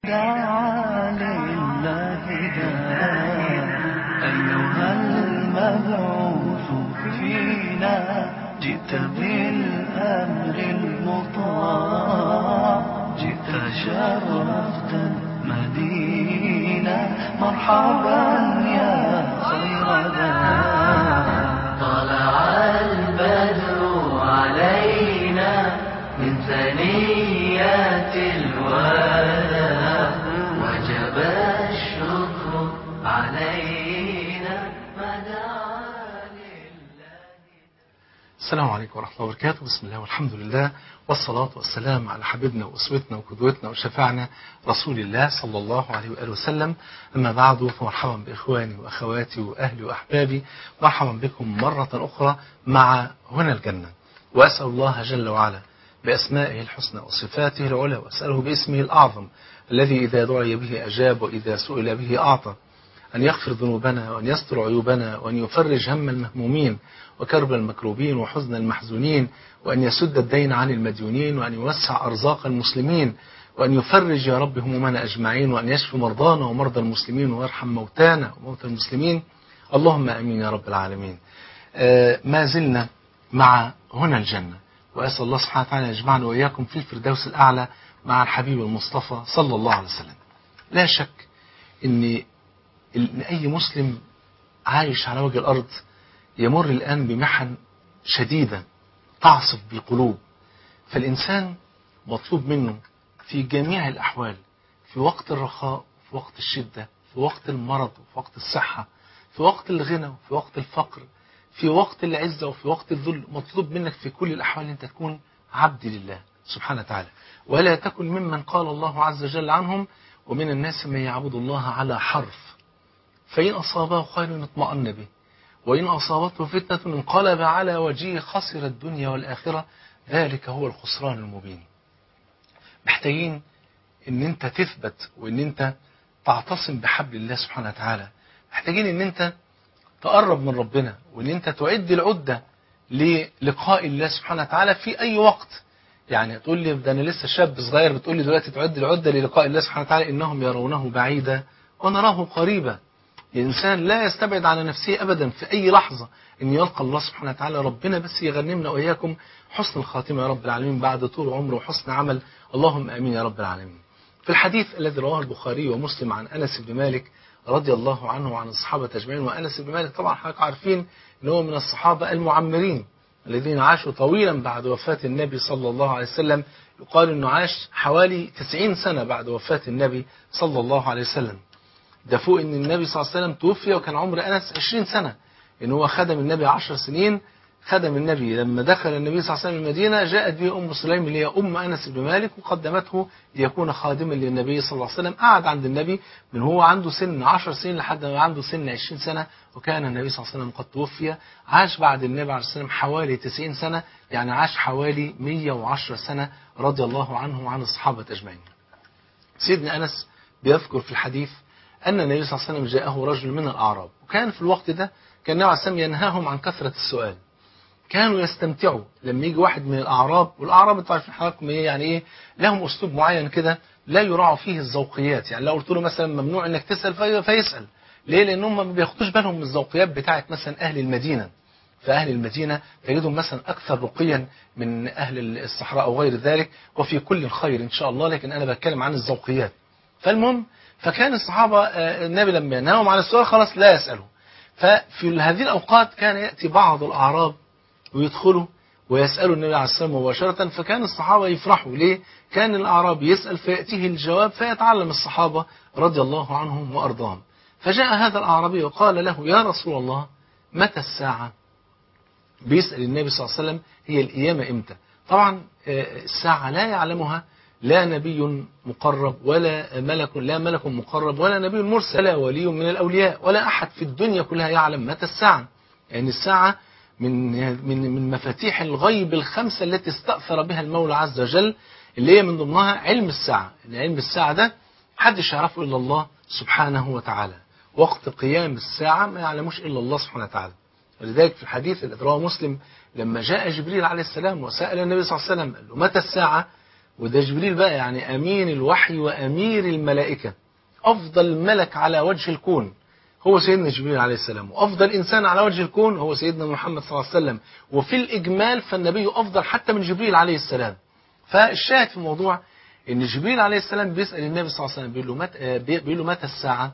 دعا لله داع أيها المبعوث فينا جئت بالأمر المطاع جئت شرفت المدينة مرحبا يا خير داع طلع البدر علينا من ثنيات الوداع وجب الشكر علينا ما دعا لله السلام عليكم ورحمة الله وبركاته بسم الله والحمد لله والصلاة والسلام على حبيبنا وأسوتنا وقدوتنا وشفاعنا رسول الله صلى الله عليه وآله وسلم أما بعد فمرحبا بإخواني وأخواتي وأهلي وأحبابي مرحبا بكم مرة أخرى مع هنا الجنة وأسأل الله جل وعلا بأسمائه الحسنى وصفاته العلى وأسأله باسمه الأعظم الذي إذا دعي به أجاب وإذا سئل به أعطى أن يغفر ذنوبنا وأن يستر عيوبنا وأن يفرج هم المهمومين وكرب المكروبين وحزن المحزونين وأن يسد الدين عن المديونين وأن يوسع أرزاق المسلمين وأن يفرج يا رب همومنا أجمعين وأن يشفي مرضانا ومرضى المسلمين ويرحم موتانا وموتى المسلمين اللهم أمين يا رب العالمين آه ما زلنا مع هنا الجنة وأسأل الله سبحانه وتعالى يجمعنا وإياكم في الفردوس الأعلى مع الحبيب المصطفى صلى الله عليه وسلم لا شك أن إن أي مسلم عايش على وجه الأرض يمر الآن بمحن شديدة تعصف بالقلوب فالإنسان مطلوب منه في جميع الأحوال في وقت الرخاء في وقت الشدة في وقت المرض وفي وقت الصحة في وقت الغنى وفي وقت الفقر في وقت العزة وفي وقت الذل مطلوب منك في كل الأحوال أنت تكون عبد لله سبحانه وتعالى ولا تكن ممن قال الله عز وجل عنهم ومن الناس من يعبد الله على حرف فإن أصابه خير اطمأن به وإن أصابته فتنة انقلب على وجهه خسر الدنيا والآخرة ذلك هو الخسران المبين محتاجين ان انت تثبت وان انت تعتصم بحبل الله سبحانه وتعالى محتاجين ان انت تقرب من ربنا وان انت تعد العدة للقاء الله سبحانه وتعالى في اي وقت يعني تقول لي ده انا لسه شاب صغير بتقول لي دلوقتي تعد العدة للقاء الله سبحانه وتعالى انهم يرونه بعيدا ونراه قريبا الإنسان لا يستبعد على نفسه أبدا في أي لحظة أن يلقى الله سبحانه وتعالى ربنا بس يغنمنا وإياكم حسن الخاتمة يا رب العالمين بعد طول عمر وحسن عمل اللهم آمين يا رب العالمين في الحديث الذي رواه البخاري ومسلم عن أنس بن مالك رضي الله عنه وعن الصحابة أجمعين وأنس بن مالك طبعا حضرتك عارفين أنه هو من الصحابة المعمرين الذين عاشوا طويلا بعد وفاة النبي صلى الله عليه وسلم يقال أنه عاش حوالي 90 سنة بعد وفاة النبي صلى الله عليه وسلم ده فوق ان النبي صلى الله عليه وسلم توفي وكان عمر انس 20 سنة ان هو خدم النبي 10 سنين خدم النبي لما دخل النبي صلى الله عليه وسلم المدينة جاءت به ام سليم اللي هي ام انس بن مالك وقدمته ليكون خادما للنبي صلى الله عليه وسلم قعد عند النبي من هو عنده سن 10 سنين لحد ما عنده سن 20 سنة وكان النبي صلى الله عليه وسلم قد توفي عاش بعد النبي عليه الصلاه والسلام حوالي 90 سنة يعني عاش حوالي 110 سنة رضي الله عنه وعن الصحابة اجمعين سيدنا انس بيذكر في الحديث أن النبي صلى الله عليه وسلم جاءه رجل من الأعراب وكان في الوقت ده كان النبي عليه السلام ينهاهم عن كثرة السؤال كانوا يستمتعوا لما يجي واحد من الأعراب والأعراب انتوا عارفين حضراتكم ايه يعني ايه لهم أسلوب معين كده لا يراعوا فيه الذوقيات يعني لو قلت له مثلا ممنوع انك تسأل في فيسأل ليه لأنهم ما بياخدوش بالهم من الذوقيات بتاعت مثلا أهل المدينة فأهل المدينة تجدهم مثلا أكثر رقيا من أهل الصحراء أو غير ذلك وفي كل خير إن شاء الله لكن أنا بتكلم عن الذوقيات فالمهم فكان الصحابة النبي لما ينهاهم عن السؤال خلاص لا يسألوا ففي هذه الأوقات كان يأتي بعض الأعراب ويدخلوا ويسألوا النبي عليه السلام مباشرة فكان الصحابة يفرحوا ليه كان الأعراب يسأل فيأتيه الجواب فيتعلم الصحابة رضي الله عنهم وأرضاهم فجاء هذا الأعرابي وقال له يا رسول الله متى الساعة بيسأل النبي صلى الله عليه وسلم هي القيامة إمتى طبعا الساعة لا يعلمها لا نبي مقرب ولا ملك لا ملك مقرب ولا نبي مرسل ولا ولي من الأولياء ولا أحد في الدنيا كلها يعلم متى الساعة يعني الساعة من من من مفاتيح الغيب الخمسة التي استأثر بها المولى عز وجل اللي هي من ضمنها علم الساعة إن علم الساعة ده محدش يعرفه إلا الله سبحانه وتعالى وقت قيام الساعة ما يعلموش إلا الله سبحانه وتعالى ولذلك في الحديث الذي رواه مسلم لما جاء جبريل عليه السلام وسأل النبي صلى الله عليه وسلم قال له متى الساعة وده جبريل بقى يعني أمين الوحي وأمير الملائكة أفضل ملك على وجه الكون هو سيدنا جبريل عليه السلام وأفضل إنسان على وجه الكون هو سيدنا محمد صلى الله عليه وسلم وفي الإجمال فالنبي أفضل حتى من جبريل عليه السلام فالشاهد في الموضوع ان جبريل عليه السلام بيسال النبي صلى الله عليه وسلم بيقول له متى بيقول له متى الساعه؟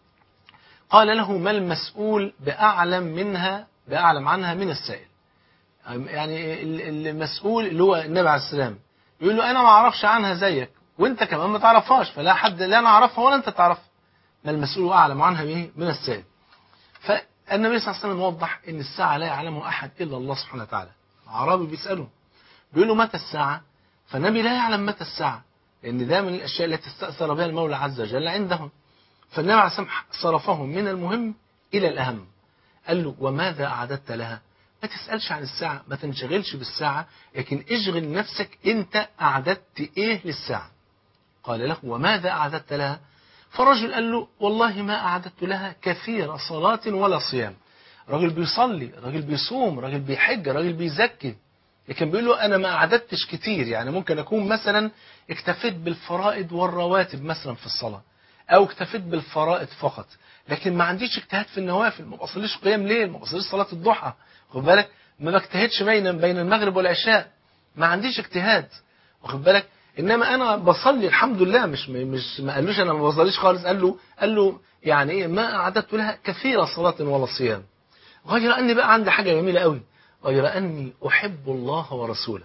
قال له ما المسؤول باعلم منها باعلم عنها من السائل. يعني المسؤول اللي هو النبي عليه السلام يقول له انا ما اعرفش عنها زيك وانت كمان ما تعرفهاش فلا حد لا انا اعرفها ولا انت تعرفها. ما المسؤول اعلم عنها به من السائل. فالنبي صلى الله عليه وسلم وضح ان الساعه لا يعلمها احد الا الله سبحانه وتعالى. اعرابي بيساله بيقول له متى الساعه؟ فالنبي لا يعلم متى الساعه لأن ده من الأشياء التي استأثر بها المولى عز وجل عندهم فالنبي عليه الصلاة صرفهم من المهم إلى الأهم قال له وماذا أعددت لها ما تسألش عن الساعة ما تنشغلش بالساعة لكن اشغل نفسك أنت أعددت إيه للساعة قال له وماذا أعددت لها فالرجل قال له والله ما أعددت لها كثير صلاة ولا صيام راجل بيصلي راجل بيصوم راجل بيحج راجل بيزكي لكن بيقول له انا ما اعددتش كتير يعني ممكن اكون مثلا اكتفيت بالفرائض والرواتب مثلا في الصلاه او اكتفيت بالفرائض فقط لكن ما عنديش اجتهاد في النوافل ما بصليش قيام ليل ما بصليش صلاه الضحى خد بالك ما بجتهدش بين بين المغرب والعشاء ما عنديش اجتهاد واخد بالك انما انا بصلي الحمد لله مش مش ما قالوش انا ما بصليش خالص قال له قال له يعني ايه ما اعددت لها كثير صلاه ولا صيام غير اني بقى عندي حاجه جميله قوي غير أني أحب الله ورسوله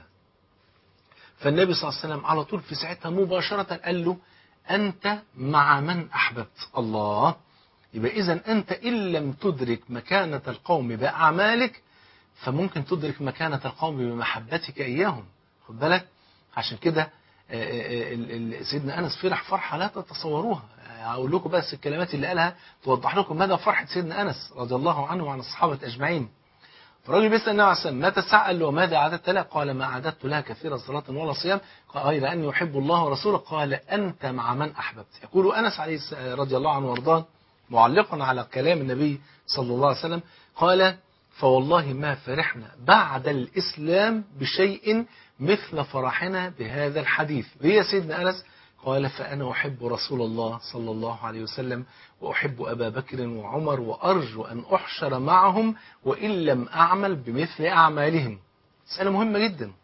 فالنبي صلى الله عليه وسلم على طول في ساعتها مباشرة قال له أنت مع من أحببت الله يبقى إذا أنت إن لم تدرك مكانة القوم بأعمالك فممكن تدرك مكانة القوم بمحبتك إياهم خد بالك عشان كده سيدنا أنس فرح فرحة لا تتصوروها هقول لكم بس الكلمات اللي قالها توضح لكم مدى فرحة سيدنا أنس رضي الله عنه وعن الصحابة أجمعين فالراجل بيسأل النبي عليه السلام متى الساعة؟ قال له ماذا أعددت لها؟ قال ما أعددت لها كثيرا صلاة ولا صيام قال غير أني أحب الله ورسوله قال أنت مع من أحببت يقول أنس عليه رضي الله عنه وارضاه معلقا على كلام النبي صلى الله عليه وسلم قال فوالله ما فرحنا بعد الإسلام بشيء مثل فرحنا بهذا الحديث ليه سيدنا أنس قال فأنا أحب رسول الله صلى الله عليه وسلم وأحب أبا بكر وعمر وأرجو أن أحشر معهم وإن لم أعمل بمثل أعمالهم مسألة مهمة جدا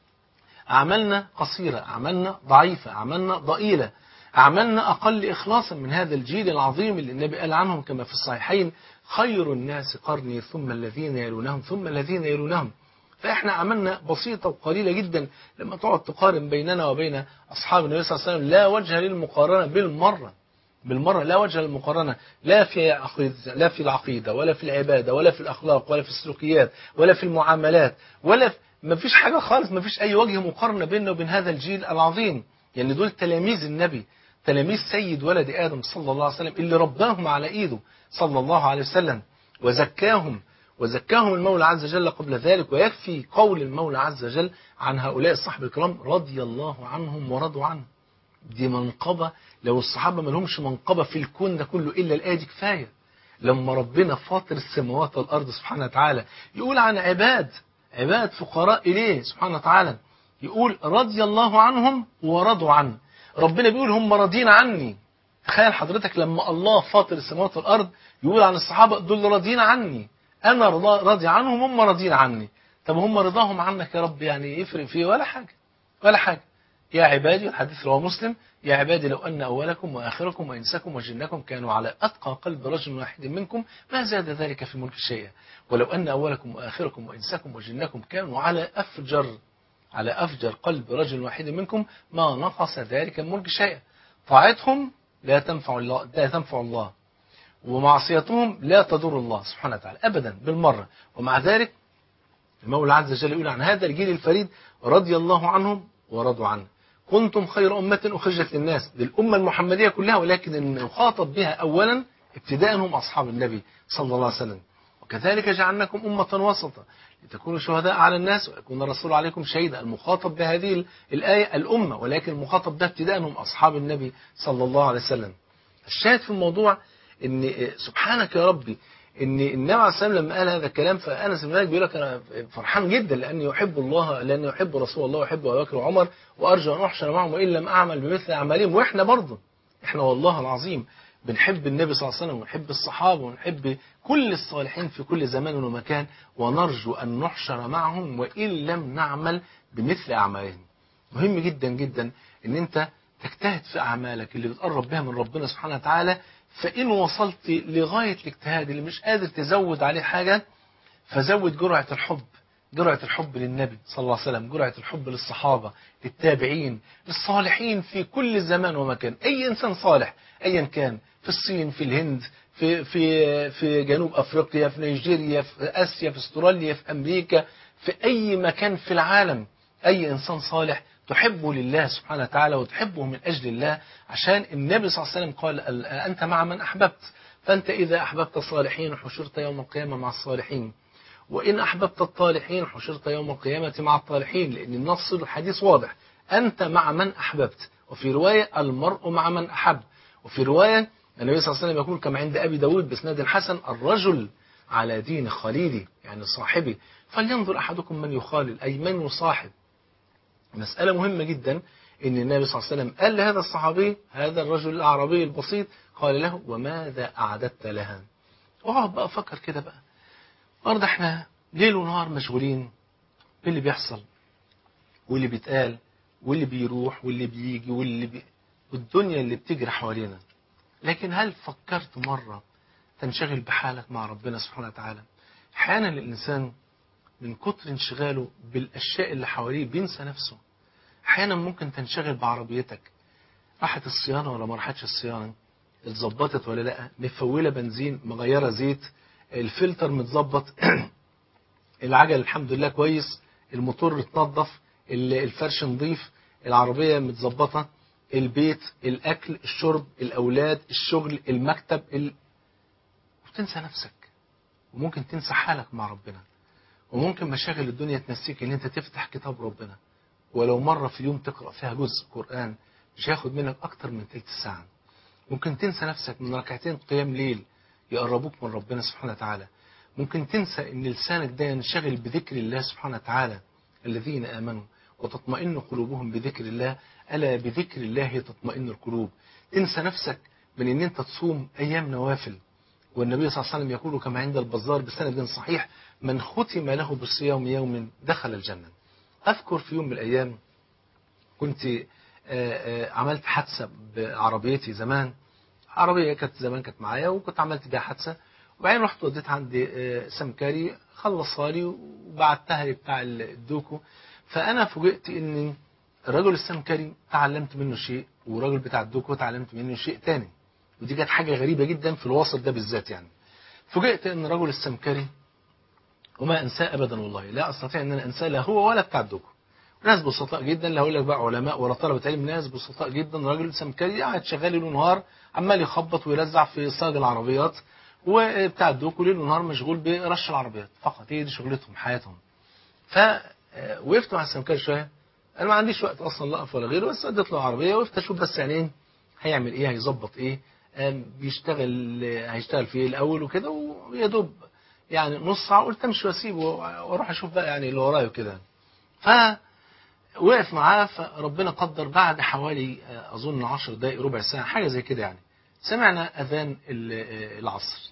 أعمالنا قصيرة أعمالنا ضعيفة أعمالنا ضئيلة أعمالنا أقل إخلاصا من هذا الجيل العظيم اللي النبي قال عنهم كما في الصحيحين خير الناس قرني ثم الذين يلونهم ثم الذين يلونهم فإحنا عملنا بسيطة وقليلة جدا لما تقعد تقارن بيننا وبين أصحاب النبي صلى الله عليه وسلم لا وجه للمقارنة بالمرة بالمرة لا وجه للمقارنة لا في عقيدة لا في العقيدة ولا في العبادة ولا في الأخلاق ولا في السلوكيات ولا في المعاملات ولا في ما فيش حاجة خالص ما فيش أي وجه مقارنة بيننا وبين هذا الجيل العظيم يعني دول تلاميذ النبي تلاميذ سيد ولد آدم صلى الله عليه وسلم اللي رباهم على إيده صلى الله عليه وسلم وزكاهم وزكاهم المولى عز وجل قبل ذلك ويكفي قول المولى عز وجل عن هؤلاء الصحب الكرام رضي الله عنهم ورضوا عنه دي منقبة لو الصحابة ما لهمش منقبة في الكون ده كله إلا الآية دي كفاية لما ربنا فاطر السماوات والأرض سبحانه وتعالى يقول عن عباد عباد فقراء إليه سبحانه وتعالى يقول رضي الله عنهم ورضوا عنه ربنا بيقول هم راضين عني تخيل حضرتك لما الله فاطر السماوات والأرض يقول عن الصحابة دول راضين عني أنا راضي عنهم هم راضين عني طب هم رضاهم عنك يا رب يعني يفرق فيه ولا حاجة ولا حاجة يا عبادي الحديث رواه مسلم يا عبادي لو أن أولكم وآخركم وإنسكم وجنكم كانوا على أتقى قلب رجل واحد منكم ما زاد ذلك في ملك شيئا ولو أن أولكم وآخركم وإنسكم وجنكم كانوا على أفجر على أفجر قلب رجل واحد منكم ما نقص ذلك من ملك شيئا طاعتهم لا تنفع الله لا تنفع الله ومعصيتهم لا تضر الله سبحانه وتعالى أبدا بالمرة ومع ذلك المولى عز وجل يقول عن هذا الجيل الفريد رضي الله عنهم ورضوا عنه كنتم خير أمة أخرجت للناس للأمة المحمدية كلها ولكن المخاطب بها أولا ابتداء هم أصحاب النبي صلى الله عليه وسلم وكذلك جعلناكم أمة وسطا لتكونوا شهداء على الناس ويكون الرسول عليكم شهيدا المخاطب بهذه الآية الأمة ولكن المخاطب ده ابتداء هم أصحاب النبي صلى الله عليه وسلم الشاهد في الموضوع ان سبحانك يا ربي ان النبي عليه الصلاه والسلام لما قال هذا الكلام فانس بن مالك بيقول لك انا فرحان جدا لاني احب الله لاني احب رسول الله واحب ابي بكر وعمر وارجو ان احشر معهم وان لم اعمل بمثل اعمالهم واحنا برضه احنا والله العظيم بنحب النبي صلى الله عليه وسلم ونحب الصحابه ونحب كل الصالحين في كل زمان ومكان ونرجو ان نحشر معهم وان لم نعمل بمثل اعمالهم مهم جدا جدا ان انت تجتهد في اعمالك اللي بتقرب بها من ربنا سبحانه وتعالى فإن وصلت لغاية الاجتهاد اللي مش قادر تزود عليه حاجة فزود جرعة الحب جرعة الحب للنبي صلى الله عليه وسلم جرعة الحب للصحابة للتابعين للصالحين في كل زمان ومكان أي إنسان صالح أيا كان في الصين في الهند في في في جنوب افريقيا في نيجيريا في اسيا في استراليا في امريكا في اي مكان في العالم اي انسان صالح تحبه لله سبحانه وتعالى وتحبه من أجل الله عشان النبي صلى الله عليه وسلم قال أنت مع من أحببت فأنت إذا أحببت الصالحين حشرت يوم القيامة مع الصالحين وإن أحببت الطالحين حشرت يوم القيامة مع الطالحين لأن النص الحديث واضح أنت مع من أحببت وفي رواية المرء مع من أحب وفي رواية النبي صلى الله عليه وسلم يقول كما عند أبي داود بسناد حسن الرجل على دين خليلي يعني صاحبي فلينظر أحدكم من يخالل أي من يصاحب مسألة مهمة جدا ان النبي صلى الله عليه وسلم قال لهذا الصحابي هذا الرجل الأعرابي البسيط قال له وماذا أعددت لها اقعد بقى فكر كده بقى النهارده احنا ليل ونهار مشغولين باللي بيحصل واللي بيتقال واللي بيروح واللي بيجي واللي بي... والدنيا اللي بتجري حوالينا لكن هل فكرت مرة تنشغل بحالك مع ربنا سبحانه وتعالى احيانا الإنسان من كتر انشغاله بالأشياء اللي حواليه بينسى نفسه أحيانا ممكن تنشغل بعربيتك راحت الصيانة ولا ما راحتش الصيانة اتظبطت ولا لا مفولة بنزين مغيرة زيت الفلتر متظبط العجل الحمد لله كويس الموتور اتنظف الفرش نظيف العربية متظبطة البيت الأكل الشرب الأولاد الشغل المكتب ال... وتنسى نفسك وممكن تنسى حالك مع ربنا وممكن مشاغل الدنيا تنسيك ان انت تفتح كتاب ربنا ولو مرة في اليوم تقرأ فيها جزء قرآن مش هياخد منك اكتر من تلت ساعة ممكن تنسى نفسك من ركعتين قيام ليل يقربوك من ربنا سبحانه وتعالى ممكن تنسى ان لسانك ده ينشغل بذكر الله سبحانه وتعالى الذين آمنوا وتطمئن قلوبهم بذكر الله ألا بذكر الله تطمئن القلوب تنسى نفسك من ان انت تصوم ايام نوافل والنبي صلى الله عليه وسلم يقول كما عند البزار بسند صحيح من ختم له بالصيام يوم دخل الجنة أذكر في يوم من الأيام كنت عملت حادثة بعربيتي زمان عربية كانت زمان كانت معايا وكنت عملت بيها حادثة وبعدين رحت وديتها عند سمكري خلصها لي وبعتها لي بتاع الدوكو فأنا فوجئت إن الرجل السمكري تعلمت منه شيء والراجل بتاع الدوكو تعلمت منه شيء تاني ودي كانت حاجة غريبة جدا في الوسط ده بالذات يعني فوجئت ان الرجل السمكري وما انساه ابدا والله لا استطيع ان انا انساه لا هو ولا بتاع الدكو ناس بسطاء جدا لا اقول لك بقى علماء ولا طلبه علم ناس بسطاء جدا راجل سمكري قاعد شغال ليل ونهار عمال يخبط ويلزع في صاج العربيات وبتاع الدكو ليل ونهار مشغول برش العربيات فقط هي دي شغلتهم حياتهم فوقفت مع السمكري شويه انا ما عنديش وقت اصلا لا اقف ولا غيره بس اديت له العربيه وقفت اشوف بس يعني ايه هيعمل ايه هيظبط ايه بيشتغل هيشتغل في ايه الاول وكده ويا دوب يعني نص ساعه قلت امشي واسيبه واروح اشوف بقى يعني اللي ورايا وكده ف وقف معاه فربنا قدر بعد حوالي اظن 10 دقائق ربع ساعه حاجه زي كده يعني سمعنا اذان العصر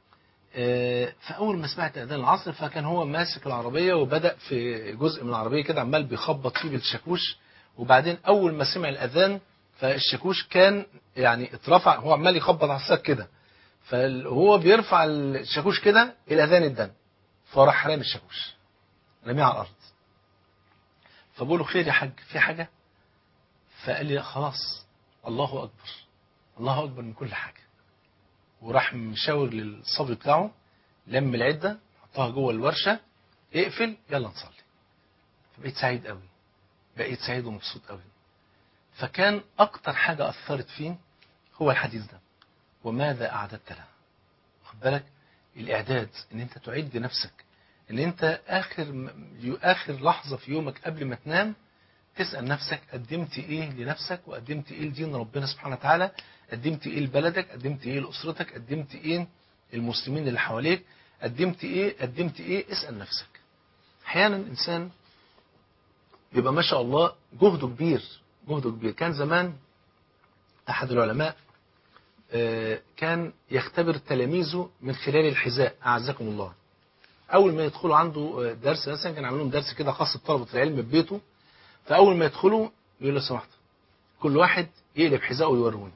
فاول ما سمعت اذان العصر فكان هو ماسك العربيه وبدا في جزء من العربيه كده عمال بيخبط فيه بالشاكوش وبعدين اول ما سمع الاذان فالشاكوش كان يعني اترفع هو عمال يخبط على الساق كده فهو بيرفع الشاكوش كده الاذان ادن فراح رامي الشاكوش رميه على الارض فبقول له خير يا حاج في حاجه فقال لي لا خلاص الله اكبر الله اكبر من كل حاجه وراح مشاور للصبي بتاعه لم العده حطها جوه الورشه اقفل يلا نصلي فبقيت سعيد قوي بقيت سعيد ومبسوط قوي فكان أكتر حاجة أثرت فيه هو الحديث ده وماذا أعددت لها خد بالك الإعداد إن أنت تعد نفسك إن أنت آخر آخر لحظة في يومك قبل ما تنام تسأل نفسك قدمت إيه لنفسك وقدمت إيه لدين ربنا سبحانه وتعالى قدمت إيه لبلدك قدمت إيه لأسرتك قدمت إيه المسلمين اللي حواليك قدمت ايه قدمت ايه اسال نفسك احيانا الانسان بيبقى ما شاء الله جهده كبير جهده كبير كان زمان احد العلماء آه، كان يختبر تلاميذه من خلال الحذاء اعزكم الله اول ما يدخلوا عنده آه، درس مثلا كان عامل لهم درس كده خاص بطلبه العلم في بيته فاول ما يدخلوا يقول له سمحت كل واحد يقلب حذاءه ويوروني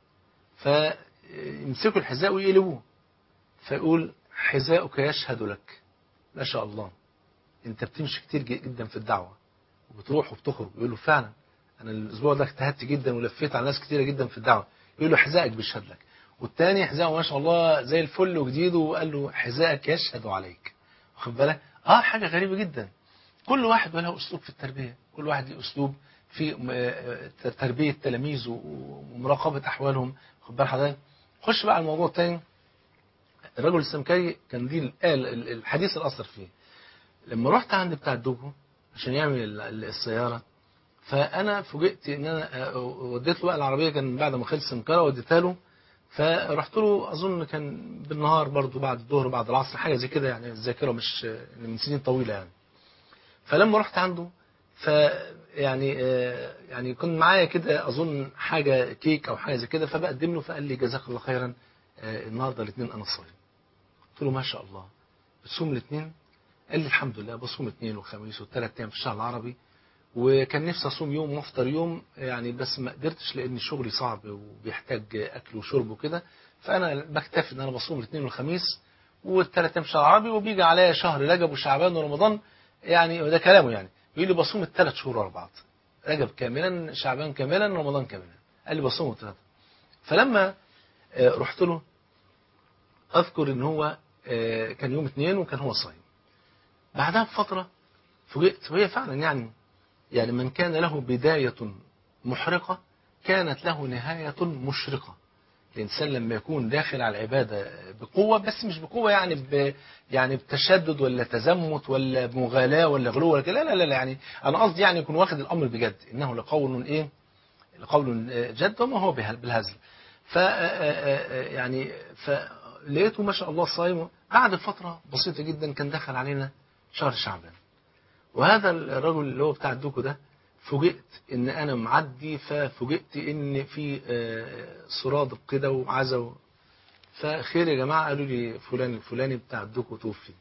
فيمسكوا الحذاء ويقلبوه فيقول حذاؤك يشهد لك ما شاء الله انت بتمشي كتير جدا في الدعوه وبتروح وبتخرج يقول له فعلا انا الاسبوع ده اجتهدت جدا ولفيت على ناس كتيره جدا في الدعوه يقول له حذائك بيشهد لك والتاني حذاءه ما شاء الله زي الفل وجديد وقال له حذائك يشهد عليك واخد بالك اه حاجه غريبه جدا كل واحد له اسلوب في التربيه كل واحد له اسلوب في م- آه، تربيه تلاميذه ومراقبه احوالهم خد بال حضرتك خش بقى على الموضوع الثاني الرجل السمكري كان دي الآل ال- الحديث الاثر فيه لما رحت عند بتاع الدوكو عشان يعمل ال- ال- السياره فانا فوجئت ان انا آه، وديت له بقى العربيه كان بعد ما خلص السمكره وديتها له فرحت له اظن كان بالنهار برضو بعد الظهر بعد العصر حاجه زي كده يعني الذاكره مش من سنين طويله يعني فلما رحت عنده ف يعني آه، يعني كنت معايا كده اظن حاجه كيك او حاجه زي كده فبقدم له فقال لي جزاك الله خيرا آه، النهارده الاثنين انا صايم قلت له ما شاء الله بتصوم الاثنين قال لي الحمد لله بصوم اثنين وخميس وثلاث ايام في الشهر العربي وكان نفسي اصوم يوم وافطر يوم يعني بس ما قدرتش لان شغلي صعب وبيحتاج اكل وشرب وكده فانا بكتفي ان انا بصوم الاثنين والخميس والثلاث ايام في الشهر العربي وبيجي عليا شهر رجب وشعبان ورمضان يعني ده كلامه يعني بيقول لي بصوم الثلاث شهور ورا بعض رجب كاملا شعبان كاملا رمضان كاملا قال لي بصوم الثلاثه فلما آه، رحت له اذكر ان هو آه، كان يوم اثنين وكان هو صايم بعدها بفتره فوجئت وهي فعلا يعني يعني من كان له بداية محرقة كانت له نهاية مشرقة الإنسان لما يكون داخل على العبادة بقوة بس مش بقوة يعني ب يعني بتشدد ولا تزمت ولا مغالاة ولا غلو ولا كده لا لا لا لا يعني أنا قصدي يعني يكون واخد الأمر بجد إنه لقول إيه لقول جد وما هو به- بالهزل ف يعني فلقيته ما شاء الله صايم بعد فترة بسيطة جدا كان دخل علينا شهر شعبان وهذا الرجل اللي هو بتاع الدوكو ده فوجئت ان انا معدي ففوجئت ان في آه، سرادق كده وعزا فخير يا جماعه قالوا لي فلان الفلاني بتاع الدوكو توفي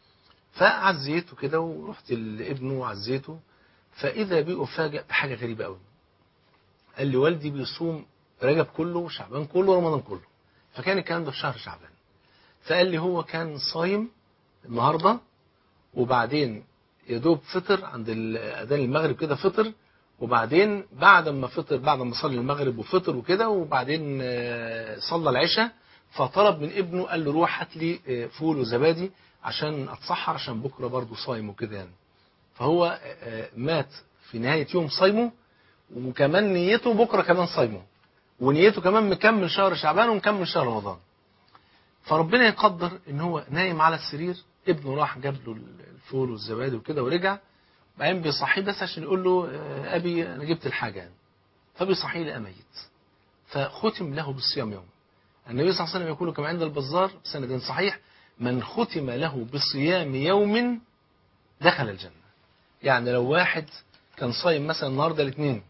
فعزيته كده ورحت لابنه وعزيته فاذا بي افاجئ بحاجه غريبه قوي قال لي والدي بيصوم رجب كله وشعبان كله ورمضان كله فكان الكلام ده في شهر شعبان فقال لي هو كان صايم النهارده وبعدين يا دوب فطر عند ال- اذان المغرب كده فطر وبعدين بعد ما فطر بعد ما صلي المغرب وفطر وكده وبعدين آه، صلى العشاء فطلب من ابنه قال له روح هات لي آه، فول وزبادي عشان اتسحر عشان بكره برضه صايم وكده يعني فهو آه، مات في نهايه يوم صايمه وكمان نيته بكره كمان صايمه ونيته كمان مكمل شهر شعبان ومكمل شهر رمضان فربنا يقدر ان هو نايم على السرير ابنه راح جاب له الفول والزبادي وكده ورجع بعدين بيصحيه بس عشان يقول له آه، ابي انا جبت الحاجه يعني فبيصحيه لقى ميت فختم له بالصيام يوم النبي صلى الله عليه وسلم يقول كما عند البزار بسند صحيح من ختم له بصيام يوم دخل الجنه يعني لو واحد كان صايم مثلا النهارده الاثنين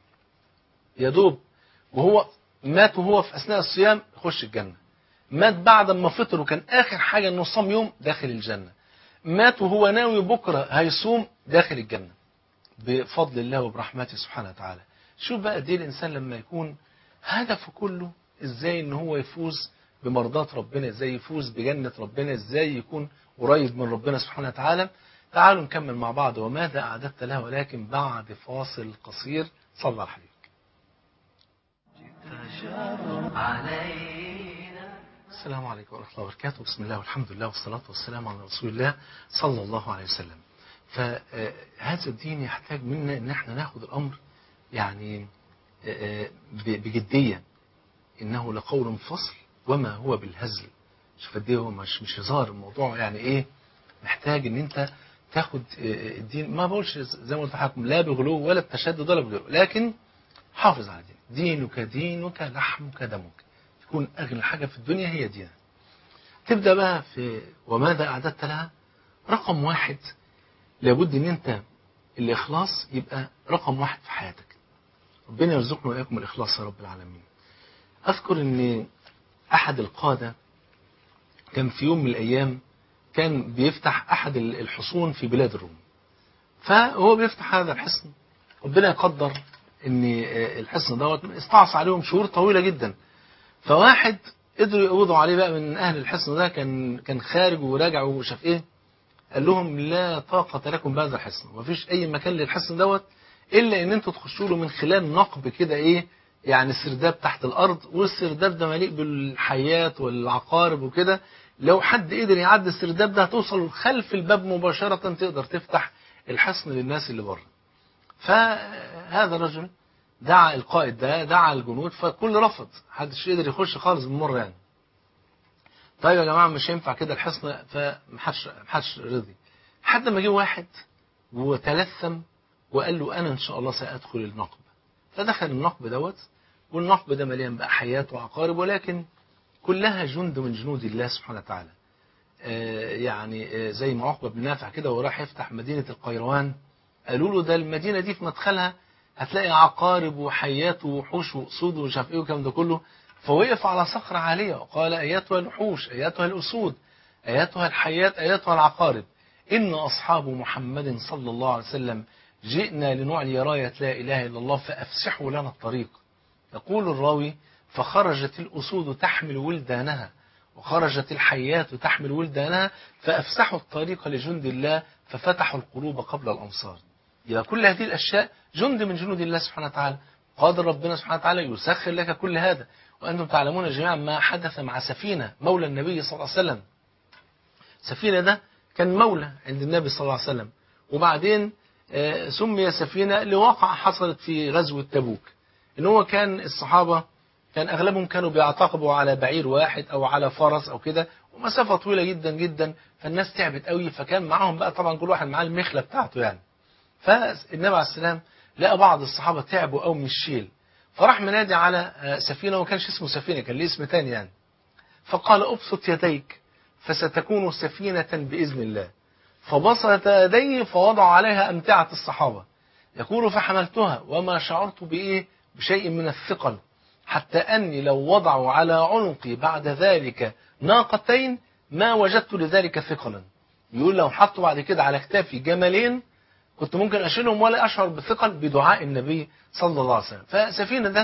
يا دوب وهو مات وهو في اثناء الصيام يخش الجنه مات بعد ما فطر وكان اخر حاجه انه صام يوم داخل الجنه مات وهو ناوي بكره هيصوم داخل الجنه بفضل الله وبرحمته سبحانه وتعالى شوف بقى دي الانسان لما يكون هدفه كله ازاي ان هو يفوز بمرضاة ربنا ازاي يفوز بجنة ربنا ازاي يكون قريب من ربنا سبحانه وتعالى تعالوا نكمل مع بعض وماذا أعددت له ولكن بعد فاصل قصير صلى على حبيبك علينا السلام عليكم ورحمة الله وبركاته بسم الله والحمد لله والصلاة والسلام على رسول الله صلى الله عليه وسلم فهذا الدين يحتاج منا ان احنا ناخد الامر يعني آه، آه، ب- بجدية انه لقول فصل وما هو بالهزل شوف قد ايه هو مش مش هزار الموضوع يعني ايه محتاج ان انت تاخد آه، الدين ما بقولش زي ما قلت لحضراتكم لا بغلو ولا بتشدد ولا بغلو لكن حافظ على دينك دينك دينك لحمك دمك تكون اغلى حاجه في الدنيا هي دينك تبدأ بقى في وماذا أعددت لها رقم واحد لابد ان انت الإخلاص يبقى رقم واحد في حياتك ربنا يرزقنا وإياكم الإخلاص يا رب العالمين أذكر ان أحد القادة كان في يوم من الأيام كان بيفتح أحد الحصون في بلاد الروم فهو بيفتح هذا الحصن ربنا يقدر ان الحصن دوت استعصى عليهم شهور طويلة جدا فواحد قدروا يقبضوا عليه بقى من اهل الحصن ده كان كان خارج وراجع وشاف ايه قال لهم لا طاقة لكم بهذا الحصن مفيش اي مكان للحصن دوت الا ان انتوا تخشوا له من خلال نقب كده ايه يعني سرداب تحت الارض والسرداب ده مليء بالحيات والعقارب وكده لو حد قدر يعدي السرداب ده هتوصل خلف الباب مباشرة تقدر تفتح الحصن للناس اللي بره فهذا الرجل دعا القائد ده دعا الجنود فكل رفض محدش يقدر يخش خالص بالمره يعني طيب يا جماعه مش هينفع كده الحصن فمحدش محدش رضي لحد ما جه واحد وتلثم وقال له انا ان شاء الله سادخل النقب فدخل النقب دوت والنقب ده مليان بقى حيات وعقارب ولكن كلها جند من جنود الله سبحانه وتعالى آه يعني آه زي ما عقبه بن نافع كده وراح يفتح مدينه القيروان قالوا له ده المدينه دي في مدخلها هتلاقي عقارب وحيات ووحوش واسود ومش عارف ايه والكلام ده كله فوقف على صخرة عالية وقال ايتها الوحوش ايتها الاسود ايتها الحيات ايتها العقارب ان اصحاب محمد صلى الله عليه وسلم جئنا لنعلي راية لا اله الا الله فافسحوا لنا الطريق يقول الراوي فخرجت الاسود تحمل ولدانها وخرجت الحيات تحمل ولدانها فافسحوا الطريق لجند الله ففتحوا القلوب قبل الامصار يبقى كل هذه الأشياء جند من جنود الله سبحانه وتعالى قادر ربنا سبحانه وتعالى يسخر لك كل هذا وأنتم تعلمون جميعا ما حدث مع سفينة مولى النبي صلى الله عليه وسلم سفينة ده كان مولى عند النبي صلى الله عليه وسلم وبعدين سمي سفينة لواقع حصلت في غزوة تبوك ان هو كان الصحابة كان أغلبهم كانوا بيعتقبوا على بعير واحد أو على فرس أو كده ومسافة طويلة جدا جدا فالناس تعبت قوي فكان معاهم بقى طبعا كل واحد معاه المخلة بتاعته يعني فالنبي عليه السلام لقى بعض الصحابة تعبوا قوي من الشيل فراح منادي على سفينة وما كانش اسمه سفينة كان ليه اسم تاني يعني فقال ابسط يديك فستكون سفينة بإذن الله فبسط يديه فوضع عليها أمتعة الصحابة يقول فحملتها وما شعرت بإيه بشيء من الثقل حتى أني لو وضعوا على عنقي بعد ذلك ناقتين ما وجدت لذلك ثقلا يقول لو حطوا بعد كده على كتافي جملين كنت ممكن أشيلهم ولا أشعر بثقل بدعاء النبي صلى الله عليه وسلم فسفينة ده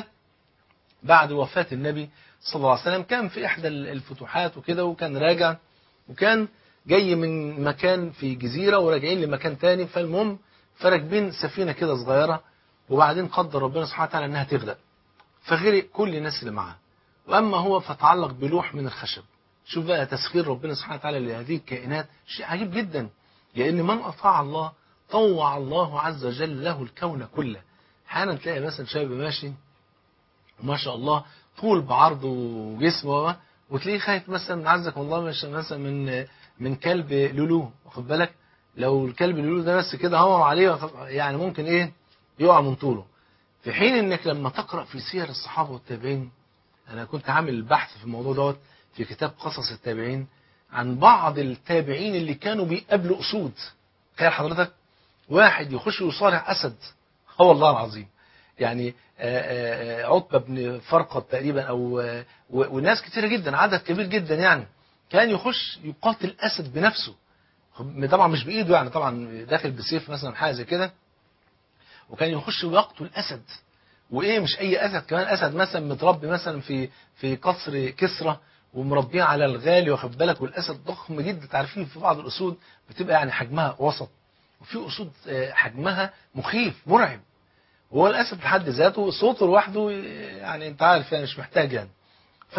بعد وفاة النبي صلى الله عليه وسلم كان في إحدى الفتوحات وكده وكان راجع وكان جاي من مكان في جزيرة وراجعين لمكان تاني فالمهم فراكبين سفينة كده صغيرة وبعدين قدر ربنا سبحانه وتعالى أنها تغرق فغرق كل الناس اللي معاه وأما هو فتعلق بلوح من الخشب شوف بقى تسخير ربنا سبحانه وتعالى لهذه الكائنات شيء عجيب جدا لأن من أطاع الله طوع الله عز وجل له الكون كله احيانا تلاقي مثلا شاب ماشي وما شاء الله طول بعرضه وجسمه وتلاقيه خايف مثلا عزك الله مثلا من من كلب لولو واخد بالك لو الكلب لولو ده بس كده هور عليه يعني ممكن ايه يقع من طوله في حين انك لما تقرا في سير الصحابه والتابعين انا كنت عامل بحث في الموضوع دوت في كتاب قصص التابعين عن بعض التابعين اللي كانوا بيقابلوا اسود تخيل حضرتك واحد يخش يصارع أسد هو الله العظيم يعني عتبة بن فرقد تقريبا أو وناس كتيرة جدا عدد كبير جدا يعني كان يخش يقاتل أسد بنفسه طبعا مش بإيده يعني طبعا داخل بسيف مثلا حاجة زي كده وكان يخش ويقتل أسد وإيه مش أي أسد كمان أسد مثلا متربي مثلا في في قصر كسرى ومربيه على الغالي واخد بالك والأسد ضخم جدا تعرفين في بعض الأسود بتبقى يعني حجمها وسط وفي أسود حجمها مخيف مرعب وهو الأسد لحد ذاته صوته لوحده يعني أنت عارف يعني مش محتاج يعني ف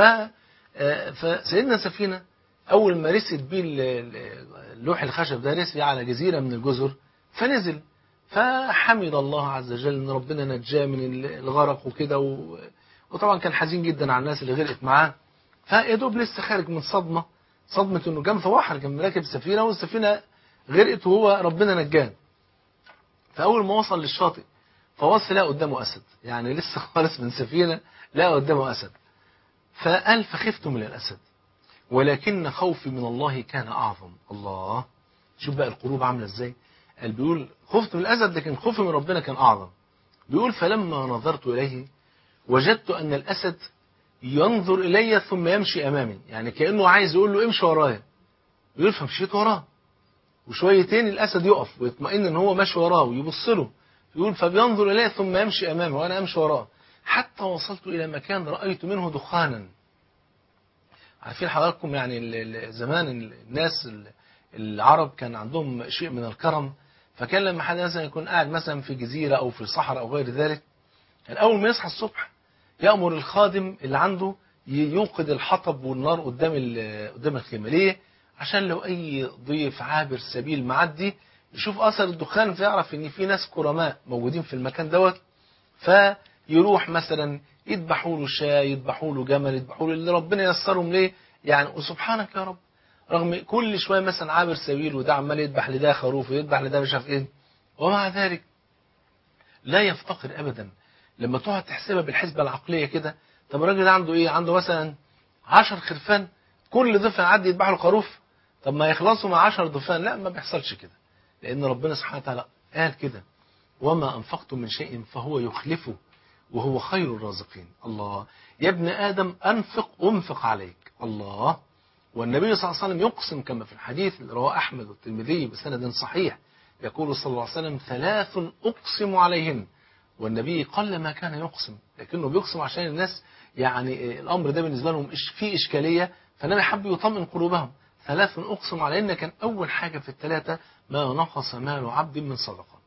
فسيدنا سفينة أول ما رست بيه اللوح الخشب ده رسي على جزيرة من الجزر فنزل فحمد الله عز وجل ان ربنا نجاه من الغرق وكده و... وطبعا كان حزين جدا على الناس اللي غرقت معاه فيا دوب لسه خارج من صدمه صدمه انه كان في بحر كان راكب سفينه والسفينه غرقت وهو ربنا نجاه فاول ما وصل للشاطئ فوصل لقى قدامه اسد يعني لسه خالص من سفينه لقى قدامه اسد فقال فخفت من الاسد ولكن خوفي من الله كان أعظم الله شوف بقى القلوب عاملة ازاي قال بيقول خفت من الأسد لكن خوفي من ربنا كان أعظم بيقول فلما نظرت إليه وجدت أن الأسد ينظر إلي ثم يمشي أمامي يعني كأنه عايز يقول له امشي ورايا بيقول فمشيت وراه وشويتين الأسد يقف ويطمئن ان هو ماشي وراه ويبص له يقول فبينظر إليه ثم يمشي أمامي وأنا أمشي وراه حتى وصلت إلى مكان رأيت منه دخانا عارفين حضراتكم يعني ال- ال- زمان ال- الناس ال- العرب كان عندهم شيء من الكرم فكان لما حد مثلا يكون قاعد مثلا في جزيرة أو في صحراء أو غير ذلك كان أول ما يصحى الصبح يأمر الخادم اللي عنده ي- يوقد الحطب والنار قدام ال- قدام الخيمة ليه؟ عشان لو أي ضيف عابر سبيل معدي يشوف أثر الدخان فيعرف إن في ناس كرماء موجودين في المكان دوت فيروح مثلا يذبحوا له شاي يذبحوا له جمل يذبحوا له اللي ربنا ييسرهم ليه يعني وسبحانك يا رب رغم كل شويه مثلا عابر سبيل وده عمال يذبح لده خروف ويذبح لده مش عارف ايه ومع ذلك لا يفتقر ابدا لما تقعد تحسبها بالحسبه العقليه كده طب الراجل ده عنده ايه عنده مثلا 10 خرفان كل ضيف يعدي يذبح له خروف طب ما يخلصوا مع 10 ضفان لا ما بيحصلش كده لان ربنا سبحانه وتعالى قال كده وما أنفقتم من شيء فهو يخلفه وهو خير الرازقين الله يا ابن آدم أنفق أنفق عليك الله والنبي صلى الله عليه وسلم يقسم كما في الحديث اللي رواه أحمد والترمذي بسند صحيح يقول صلى الله عليه وسلم ثلاث أقسم عليهن والنبي قل ما كان يقسم لكنه بيقسم عشان الناس يعني الأمر ده بالنسبة لهم إش- فيه إشكالية فالنبي حب يطمئن قلوبهم ثلاث أقسم عليهن كان أول حاجة في الثلاثة ما نقص مال عبد من صدقة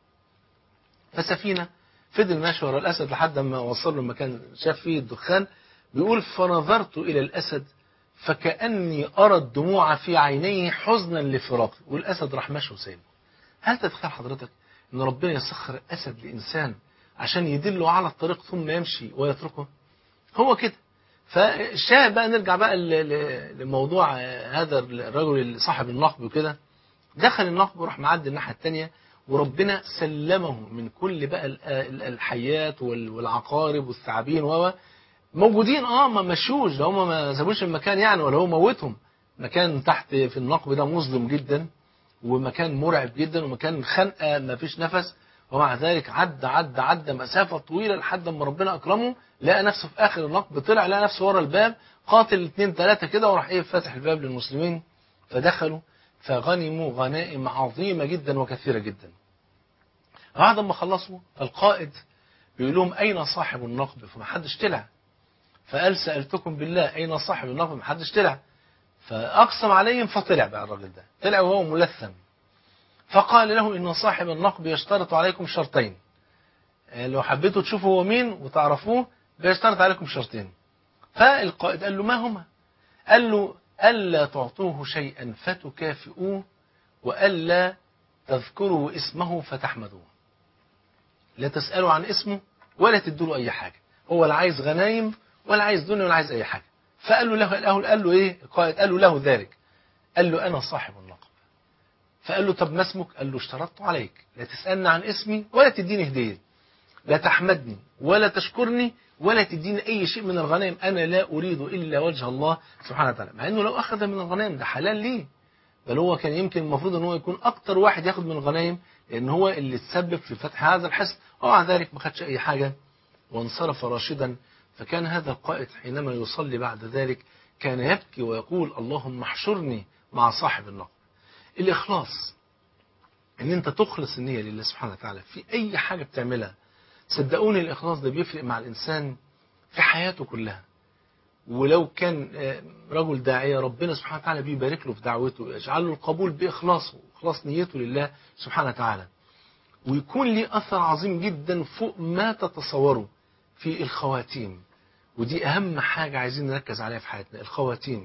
فسفينة فضل ماشي ورا الأسد لحد ما وصل له مكان شاف فيه الدخان بيقول فنظرت إلى الأسد فكأني أرى الدموع في عينيه حزنا لفراقه والأسد راح ماشي وسايبه هل تتخيل حضرتك أن ربنا يسخر أسد لإنسان عشان يدله على الطريق ثم يمشي ويتركه هو كده فالشاهد بقى نرجع بقى ل- ل- لموضوع آه، هذا الرجل صاحب النقب وكده دخل النقب وراح معدي الناحية التانية وربنا سلمه من كل بقى ال- ال- الحيات وال- والعقارب والثعابين و موجودين اه ما مشوش ده هم ما سابوش المكان يعني ولا هو موتهم مكان تحت في النقب ده مظلم جدا ومكان مرعب جدا ومكان خنقه ما فيش نفس ومع ذلك عدى عدى عدى مسافه طويله لحد ما ربنا اكرمه لقى نفسه في اخر النقب طلع لقى نفسه ورا الباب قاتل اثنين ثلاثه كده وراح ايه فاتح الباب للمسلمين فدخلوا فغنموا غنائم عظيمه جدا وكثيره جدا بعد ما خلصوا القائد بيقول لهم اين صاحب النقب فما حدش طلع فقال سألتكم بالله أين صاحب النقب محدش طلع فأقسم عليهم فطلع بقى الراجل ده طلع وهو ملثم فقال له إن صاحب النقب يشترط عليكم شرطين آه، لو حبيتوا تشوفوا هو مين وتعرفوه بيشترط عليكم شرطين فالقائد قال له ما هما قال له ألا تعطوه شيئا فتكافئوه وألا تذكروا اسمه فتحمدوه لا تسألوا عن اسمه ولا تدوا له أي حاجة هو لا عايز غنايم ولا عايز دنيا ولا عايز أي حاجة فقال له له قال له, قال له إيه القائد قال له له ذلك قال له أنا صاحب النقب فقال له طب ما اسمك قال له اشترطت عليك لا تسألني عن اسمي ولا تديني هدية لا تحمدني ولا تشكرني ولا تديني أي شيء من الغنائم أنا لا أريد إلا وجه الله سبحانه وتعالى مع أنه لو أخذ من الغنائم ده حلال ليه بل هو كان يمكن المفروض ان هو يكون اكتر واحد ياخد من الغنائم لان هو اللي تسبب في فتح هذا الحصن ومع ذلك ما خدش اي حاجه وانصرف راشدا فكان هذا القائد حينما يصلي بعد ذلك كان يبكي ويقول اللهم احشرني مع صاحب النقب الاخلاص ان انت تخلص النيه لله سبحانه وتعالى في اي حاجه بتعملها صدقوني الاخلاص ده بيفرق مع الانسان في حياته كلها ولو كان آه، رجل داعية ربنا سبحانه وتعالى بيبارك له في دعوته ويجعل له القبول بإخلاصه إخلاص نيته لله سبحانه وتعالى ويكون ليه أثر عظيم جدا فوق ما تتصوروا في الخواتيم ودي أهم حاجة عايزين نركز عليها في حياتنا الخواتيم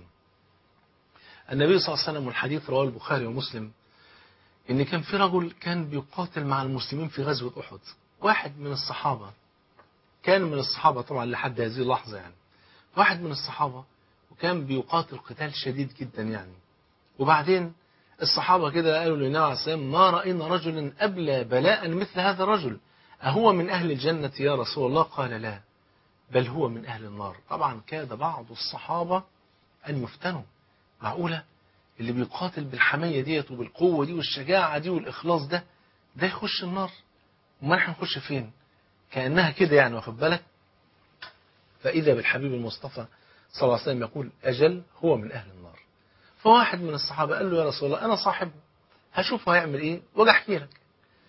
النبي صلى الله عليه وسلم والحديث رواه البخاري ومسلم إن كان في رجل كان بيقاتل مع المسلمين في غزوة أحد واحد من الصحابة كان من الصحابة طبعا لحد هذه اللحظة يعني واحد من الصحابة وكان بيقاتل قتال شديد جدا يعني وبعدين الصحابة كده قالوا للنبي عليه السلام ما رأينا رجلا أبلى بلاء مثل هذا الرجل أهو من أهل الجنة يا رسول الله قال لا بل هو من أهل النار طبعا كاد بعض الصحابة أن يفتنوا معقولة اللي بيقاتل بالحمية ديت وبالقوة دي والشجاعة دي والإخلاص ده ده يخش النار وما احنا نخش فين كأنها كده يعني واخد بالك فإذا بالحبيب المصطفى صلى الله عليه وسلم يقول أجل هو من أهل النار فواحد من الصحابة قال له يا رسول الله أنا صاحبه هشوفه هيعمل إيه وأجي أحكي لك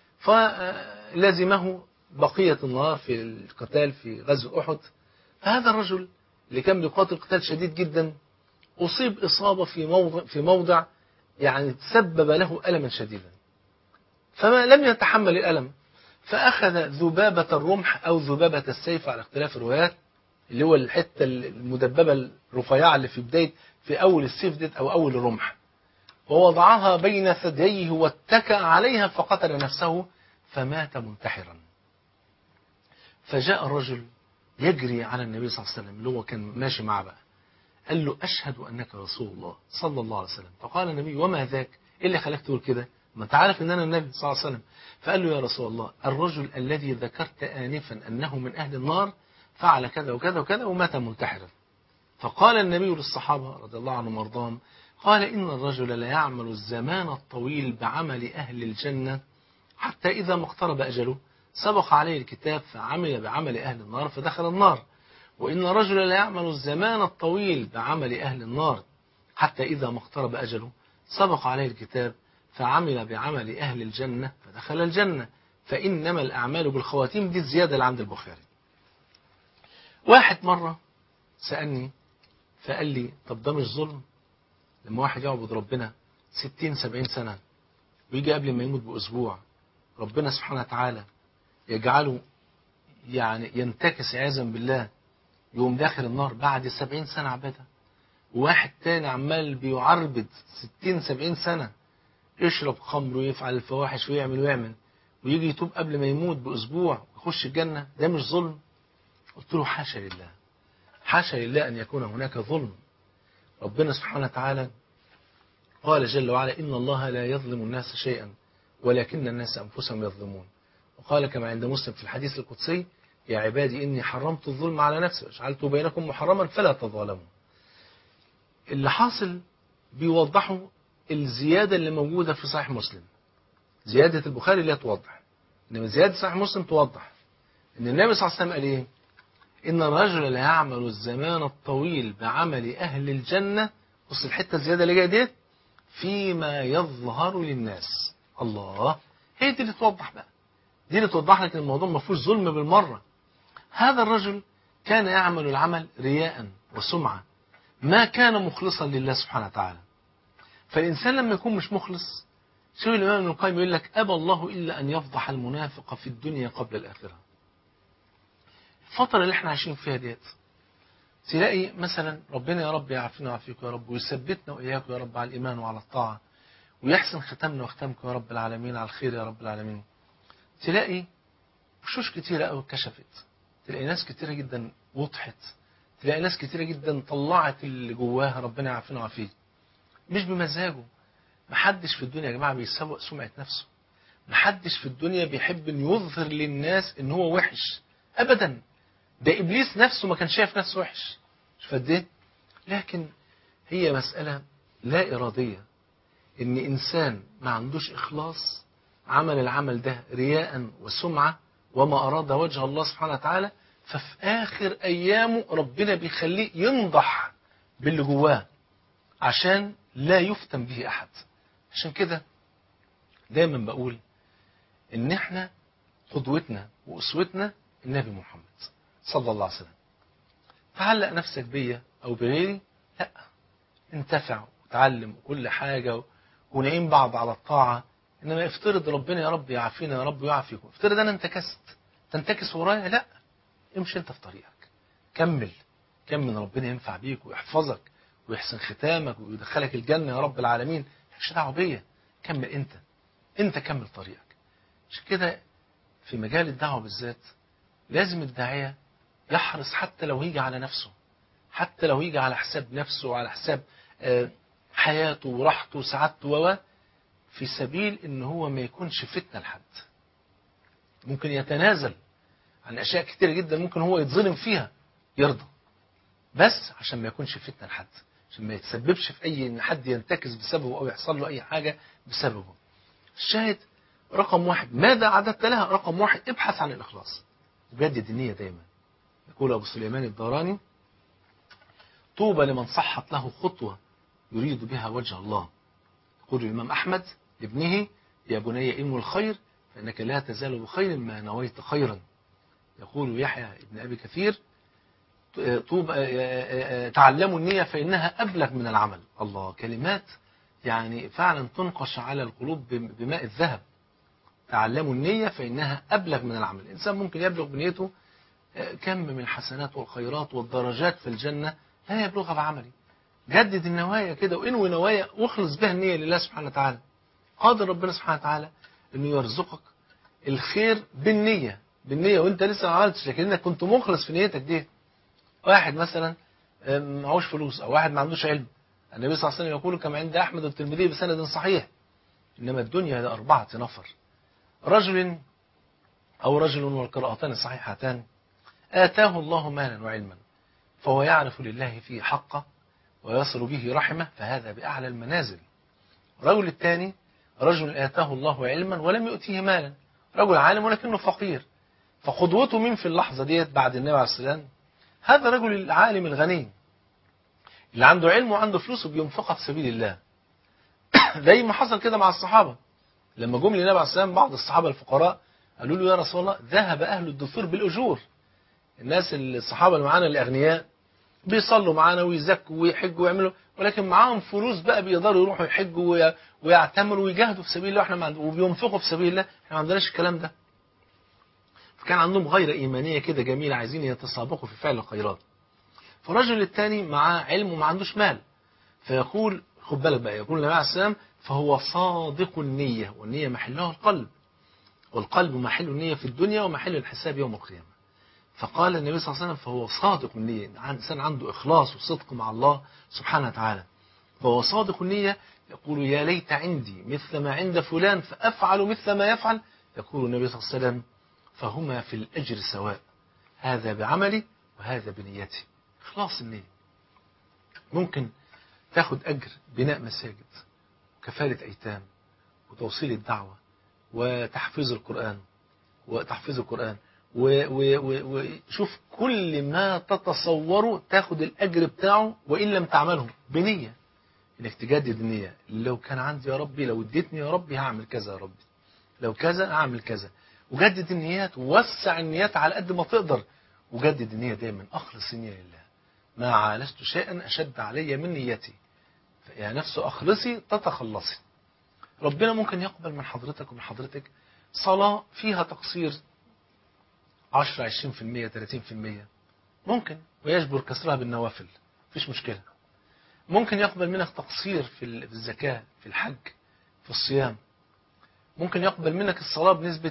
فلزمه بقية النار في القتال في غزو أحد فهذا الرجل اللي كان بيقاتل قتال شديد جدا أصيب إصابة في موضع, في موضع يعني تسبب له ألما شديدا فما لم يتحمل الألم فأخذ ذبابة الرمح أو ذبابة السيف على اختلاف الروايات اللي هو الحتة المدببة الرفيعة اللي في بداية في أول السيف ديت أو أول الرمح ووضعها بين ثدييه واتكأ عليها فقتل نفسه فمات منتحرا فجاء الرجل يجري على النبي صلى الله عليه وسلم اللي هو كان ماشي معه بقى قال له أشهد أنك رسول الله صلى الله عليه وسلم فقال النبي وما ذاك إيه اللي خلاك تقول كده ما انت عارف ان انا النبي صلى الله عليه وسلم فقال له يا رسول الله الرجل الذي ذكرت آنفا أنه من أهل النار فعل كذا وكذا وكذا ومات منتحرا فقال النبي للصحابة رضي الله عنهم وارضاهم قال إن الرجل لا يعمل الزمان الطويل بعمل أهل الجنة حتى إذا ما اقترب أجله سبق عليه الكتاب فعمل بعمل أهل النار فدخل النار وإن الرجل لا يعمل الزمان الطويل بعمل أهل النار حتى إذا ما اقترب أجله سبق عليه الكتاب فعمل بعمل أهل الجنة فدخل الجنة فإنما الأعمال بالخواتيم دي الزيادة اللي عند البخاري واحد مرة سألني فقال لي طب ده مش ظلم لما واحد يعبد ربنا ستين سبعين سنة ويجي قبل ما يموت بأسبوع ربنا سبحانه وتعالى يجعله يعني ينتكس عياذا بالله يقوم داخل النار بعد سبعين سنة عبادة وواحد تاني عمال بيعربد ستين سبعين سنة يشرب خمر ويفعل الفواحش ويعمل ويعمل ويجي يتوب قبل ما يموت بأسبوع ويخش الجنة ده مش ظلم قلت له حاشا لله حاشا لله أن يكون هناك ظلم ربنا سبحانه وتعالى قال جل وعلا إن الله لا يظلم الناس شيئا ولكن الناس أنفسهم يظلمون وقال كما عند مسلم في الحديث القدسي يا عبادي إني حرمت الظلم على نفسي وجعلته بينكم محرما فلا تظالموا اللي حاصل بيوضحوا الزيادة اللي موجودة في صحيح مسلم زيادة البخاري لا توضح إنما زيادة صحيح مسلم توضح إن النبي صلى الله عليه وسلم قال إيه إن الرجل لا يعمل الزمان الطويل بعمل أهل الجنة بص الحتة الزيادة اللي جاية ديت فيما يظهر للناس الله هي دي اللي توضح بقى دي اللي توضح لك ان الموضوع ما فيهوش ظلم بالمرة هذا الرجل كان يعمل العمل رياء وسمعة ما كان مخلصا لله سبحانه وتعالى فالإنسان لما يكون مش مخلص شوف الإمام ابن القيم يقول لك أبى الله إلا أن يفضح المنافق في الدنيا قبل الآخرة الفترة اللي احنا عايشين فيها ديت تلاقي مثلا ربنا يا رب يعافينا ويعافيك يا رب ويثبتنا وإياك يا رب على الإيمان وعلى الطاعة ويحسن ختامنا وختامكم يا رب العالمين على الخير يا رب العالمين تلاقي وشوش كتيرة قوي اتكشفت تلاقي ناس كتيرة جدا وضحت تلاقي ناس كتيرة جدا طلعت اللي جواها ربنا يعافينا ويعافيك مش بمزاجه محدش في الدنيا يا جماعة بيسوق سمعة نفسه محدش في الدنيا بيحب ان يظهر للناس ان هو وحش ابدا ده ابليس نفسه ما كان شايف نفسه وحش مش قد ايه لكن هي مسألة لا إرادية ان انسان ما عندوش اخلاص عمل العمل ده رياء وسمعة وما اراد وجه الله سبحانه وتعالى ففي اخر ايامه ربنا بيخليه ينضح باللي جواه عشان لا يفتن به احد عشان كده دايما بقول ان احنا قدوتنا واسوتنا النبي محمد صلى الله عليه وسلم تعلق نفسك بيا او بغيري لا انتفع وتعلم كل حاجة ونعين بعض على الطاعة انما افترض ربنا يا رب يعافينا يا رب يعافيكم افترض انا انتكست تنتكس ورايا لا امشي انت في طريقك كمل كمل ربنا ينفع بيك ويحفظك ويحسن ختامك ويدخلك الجنة يا رب العالمين مش دعوه بيا كمل انت انت كمل طريقك عشان كده في مجال الدعوة بالذات لازم الداعية يحرص حتى لو يجي على نفسه حتى لو يجي على حساب نفسه وعلى حساب حياته وراحته وسعادته و في سبيل ان هو ما يكونش فتنة لحد ممكن يتنازل عن اشياء كتير جدا ممكن هو يتظلم فيها يرضى بس عشان ما يكونش فتنة لحد عشان ما يتسببش في اي ان حد ينتكس بسببه او يحصل له اي حاجه بسببه الشاهد رقم واحد ماذا اعددت لها رقم واحد ابحث عن الاخلاص جدد النيه دايما يقول ابو سليمان الداراني طوبى لمن صحت له خطوه يريد بها وجه الله يقول الامام احمد لابنه يا بني انو الخير فانك لا تزال بخير ما نويت خيرا يقول يحيى ابن ابي كثير طوب تعلموا النية فإنها أبلغ من العمل الله كلمات يعني فعلا تنقش على القلوب بماء الذهب تعلموا النية فإنها أبلغ من العمل الإنسان ممكن يبلغ بنيته كم من الحسنات والخيرات والدرجات في الجنة لا يبلغها بعمله جدد النوايا كده وانوي نوايا واخلص بها النية لله سبحانه وتعالى قادر ربنا سبحانه وتعالى انه يرزقك الخير بالنية بالنية وانت لسه ما عملتش لكن انك كنت مخلص في نيتك دي واحد مثلا معهوش فلوس او واحد ما عندوش علم النبي صلى الله عليه وسلم يقول كما عند احمد والترمذي بسند صحيح انما الدنيا لاربعه نفر رجل او رجل والقراءتان الصحيحتان اتاه الله مالا وعلما فهو يعرف لله فيه حقه ويصل به رحمه فهذا باعلى المنازل الرجل الثاني رجل اتاه الله علما ولم يؤتيه مالا رجل عالم ولكنه فقير فقدوته مين في اللحظه ديت بعد النبي عليه السلام هذا الرجل العالم الغني اللي عنده علم وعنده فلوس وبينفقها في سبيل الله زي ما حصل كده مع الصحابة لما جم للنبي عليه السلام بعض الصحابة الفقراء قالوا له يا رسول الله ذهب أهل الدثور بالأجور الناس الصحابة اللي معانا الأغنياء بيصلوا معانا ويزكوا ويحجوا ويعملوا ولكن معاهم فلوس بقى بيقدروا يروحوا يحجوا ويعتمروا ويجاهدوا في سبيل الله واحنا ما وبينفقوا في سبيل الله احنا ما عندناش الكلام ده فكان عندهم غيرة إيمانية كده جميلة عايزين يتسابقوا في فعل الخيرات فالرجل الثاني معاه علم وما عندوش مال فيقول خد بالك بقى يقول النبي عليه السلام فهو صادق النية والنية محلها القلب والقلب محل النية في الدنيا ومحل الحساب يوم القيامة فقال النبي صلى الله عليه وسلم فهو صادق النية إنسان عنده إخلاص وصدق مع الله سبحانه وتعالى فهو صادق النية يقول يا ليت عندي مثل ما عند فلان فأفعل مثل ما يفعل يقول النبي صلى الله عليه وسلم فهما في الأجر سواء هذا بعملي وهذا بنيتي إخلاص النية ممكن تاخد أجر بناء مساجد وكفالة أيتام وتوصيل الدعوة وتحفيظ القرآن وتحفيظ القرآن وشوف كل ما تتصوره تاخد الأجر بتاعه وإن لم تعمله بنية إنك تجدد النية لو كان عندي يا ربي لو اديتني يا ربي هعمل كذا يا ربي لو كذا هعمل كذا وجدد النيات ووسع النيات على قد ما تقدر وجدد النية دايما أخلص النية لله ما عالجت شيئا أشد علي من نيتي يا نفس أخلصي تتخلصي ربنا ممكن يقبل من حضرتك ومن حضرتك صلاة فيها تقصير 10 20% 30% ممكن ويجبر كسرها بالنوافل مفيش مشكلة ممكن يقبل منك تقصير في الزكاة في الحج في الصيام ممكن يقبل منك الصلاة بنسبة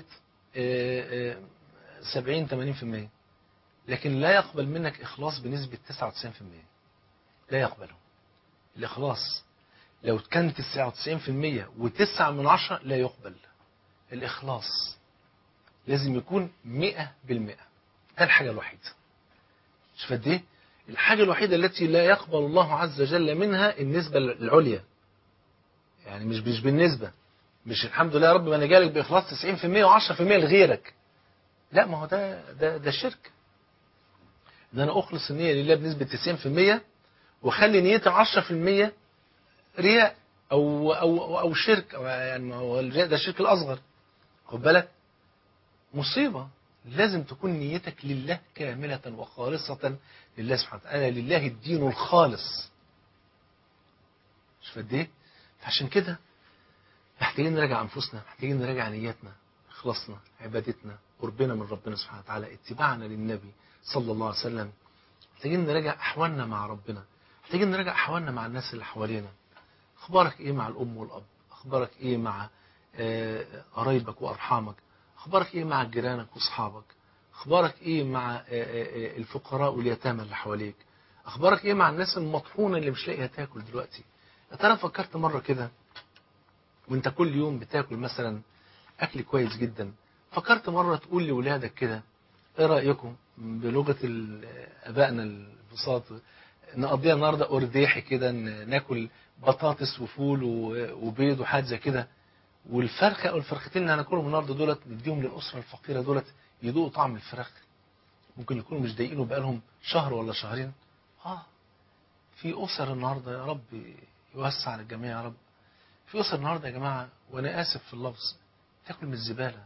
70 80% لكن لا يقبل منك إخلاص بنسبة 99% لا يقبله الإخلاص لو كان 99% و9 من عشرة لا يقبل الإخلاص لازم يكون 100% ده الحاجة الوحيدة شوف قد ايه الحاجة الوحيدة التي لا يقبل الله عز وجل منها النسبة العليا يعني مش مش بالنسبة مش الحمد لله يا رب ما انا جالك باخلاص 90% و10% لغيرك لا ما هو ده ده ده شرك ان انا اخلص النيه لله بنسبه 90% واخلي نيتي 10% رياء او او او شرك أو يعني ما هو الرياء ده الشرك الاصغر خد بالك مصيبه لازم تكون نيتك لله كامله وخالصه لله سبحانه وتعالى لله الدين الخالص شوف قد ايه عشان كده محتاجين نراجع أنفسنا محتاجين نراجع نياتنا إخلاصنا عبادتنا قربنا من ربنا سبحانه وتعالى اتباعنا للنبي صلى الله عليه وسلم محتاجين نراجع أحوالنا مع ربنا محتاجين نراجع أحوالنا مع الناس اللي حوالينا أخبارك إيه مع الأم والأب أخبارك إيه مع قرايبك وأرحامك أخبارك إيه مع جيرانك وأصحابك أخبارك إيه مع الفقراء واليتامى اللي حواليك أخبارك إيه مع الناس المطحونة اللي مش لاقية تاكل دلوقتي يا ترى فكرت مرة كده وانت كل يوم بتاكل مثلا اكل كويس جدا فكرت مرة تقول لولادك كده ايه رأيكم بلغة ابائنا البساط نقضيها النهارده ارديحي كده ن- ناكل بطاطس وفول و- وبيض وحاجات زي كده والفرخه او الفرختين اللي هناكلهم النهارده دولت نديهم للاسره الفقيره دولت يذوقوا طعم الفراخ ممكن يكونوا مش ضايقينه بقالهم شهر ولا شهرين اه في اسر النهارده يا رب يوسع على الجميع يا رب في اسر النهارده يا جماعه وانا اسف في اللفظ تاكل من الزباله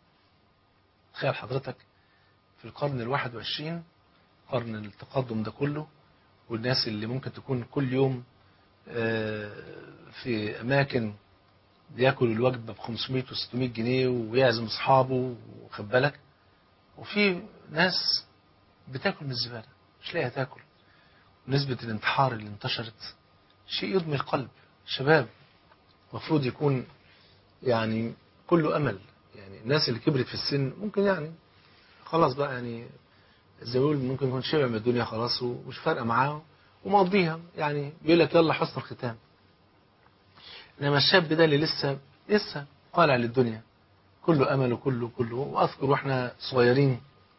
تخيل حضرتك في القرن الواحد وعشرين قرن التقدم ده كله والناس اللي ممكن تكون كل يوم آه، في أماكن بياكل الوجبة ب 500 و 600 جنيه ويعزم أصحابه واخد بالك وفي ناس بتاكل من الزبالة مش لاقية تاكل نسبة الانتحار اللي انتشرت شيء يدمي القلب شباب المفروض يكون يعني كله أمل يعني الناس اللي كبرت في السن ممكن يعني خلاص بقى يعني زي ما بيقول ممكن يكون شبع من الدنيا خلاص ومش فارقه معاه ومقضيها يعني بيقول لك يلا حسن الختام انما الشاب ده اللي لسه لسه طالع للدنيا كله امل وكله كله واذكر واحنا صغيرين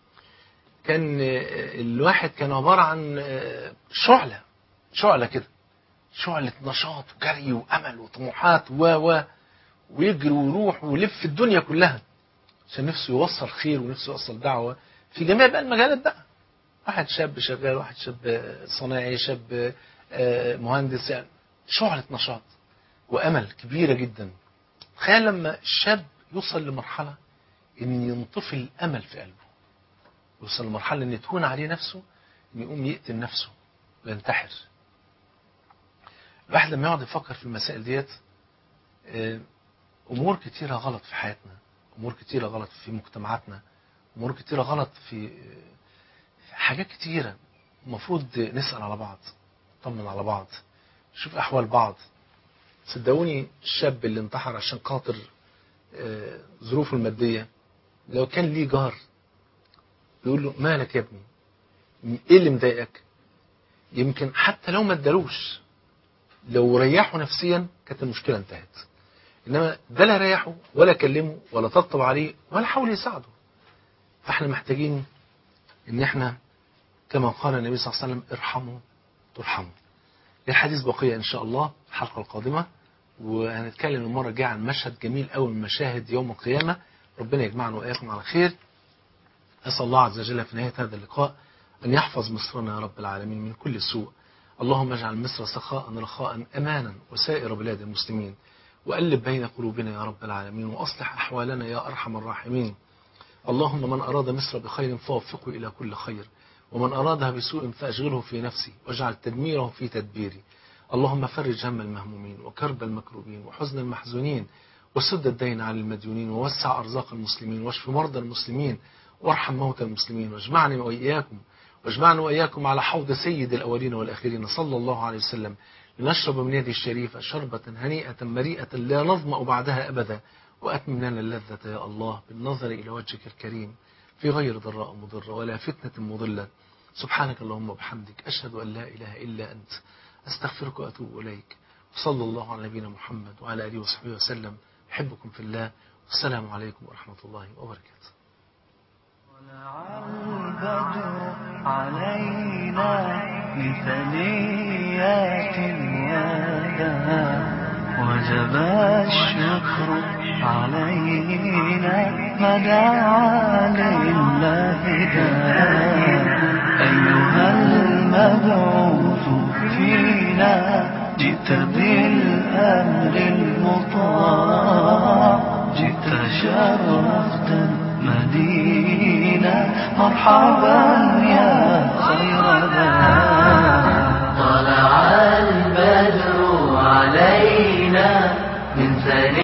كان آه، الواحد كان عباره عن آه، شعله شعله كده شعله نشاط وجري وامل وطموحات و و ويجري ويروح ويلف الدنيا كلها عشان نفسه يوصل خير ونفسه يوصل دعوة في جميع بقى المجالات بقى واحد شاب شغال واحد شاب صناعي شاب آه، مهندس يعني شعلة نشاط وأمل كبيرة جدا تخيل لما الشاب يوصل لمرحلة إن ينطفي الأمل في قلبه يوصل لمرحلة إن تهون عليه نفسه إن يقوم يقتل نفسه وينتحر الواحد لما يقعد يفكر في المسائل ديت آه، أمور كتيرة غلط في حياتنا أمور كتيرة غلط في مجتمعاتنا أمور كتيرة غلط في في حاجات كتيرة المفروض نسأل على بعض نطمن على بعض نشوف أحوال بعض صدقوني الشاب اللي انتحر عشان خاطر آه، ظروفه المادية لو كان ليه جار يقول له مالك يا ابني ايه اللي مضايقك يمكن حتى لو ما ادالوش لو ريحه نفسيا كانت المشكلة انتهت انما ده لا ريحه ولا كلمه ولا طبطب عليه ولا حاول يساعده فاحنا محتاجين ان احنا كما قال النبي صلى الله عليه وسلم ارحموا ترحموا الحديث بقية ان شاء الله الحلقة القادمة وهنتكلم المرة الجاية عن مشهد جميل قوي من مشاهد يوم القيامة ربنا يجمعنا وإياكم على خير أسأل الله عز وجل في نهاية هذا اللقاء أن يحفظ مصرنا يا رب العالمين من كل سوء اللهم اجعل مصر سخاء رخاء أمانا وسائر بلاد المسلمين وألب بين قلوبنا يا رب العالمين وأصلح أحوالنا يا أرحم الراحمين اللهم من أراد مصر بخير فوفقه إلى كل خير ومن أرادها بسوء فأشغله في نفسي واجعل تدميره في تدبيري اللهم فرج هم المهمومين وكرب المكروبين وحزن المحزونين وسد الدين عن المديونين ووسع أرزاق المسلمين واشف مرضى المسلمين وارحم موتى المسلمين واجمعني وإياكم واجمعنا وإياكم على حوض سيد الأولين والآخرين صلى الله عليه وسلم لنشرب من يده الشريفة شربة هنيئة مريئة لا نظمأ بعدها أبدا وأتمم لنا اللذة يا الله بالنظر إلى وجهك الكريم في غير ضراء مضرة ولا فتنة مضلة سبحانك اللهم وبحمدك أشهد أن لا إله إلا أنت أستغفرك وأتوب إليك وصلى الله على نبينا محمد وعلى آله وصحبه وسلم أحبكم في الله والسلام عليكم ورحمة الله وبركاته طلع البدر علينا من ثنيات الوداع وجب الشكر علينا ما دعا لله داع أيها المبعوث فينا جئت بالأمر المطاع جئت شرفت المدينة مرحبا يا خير ذا طلع البدر علينا من ثني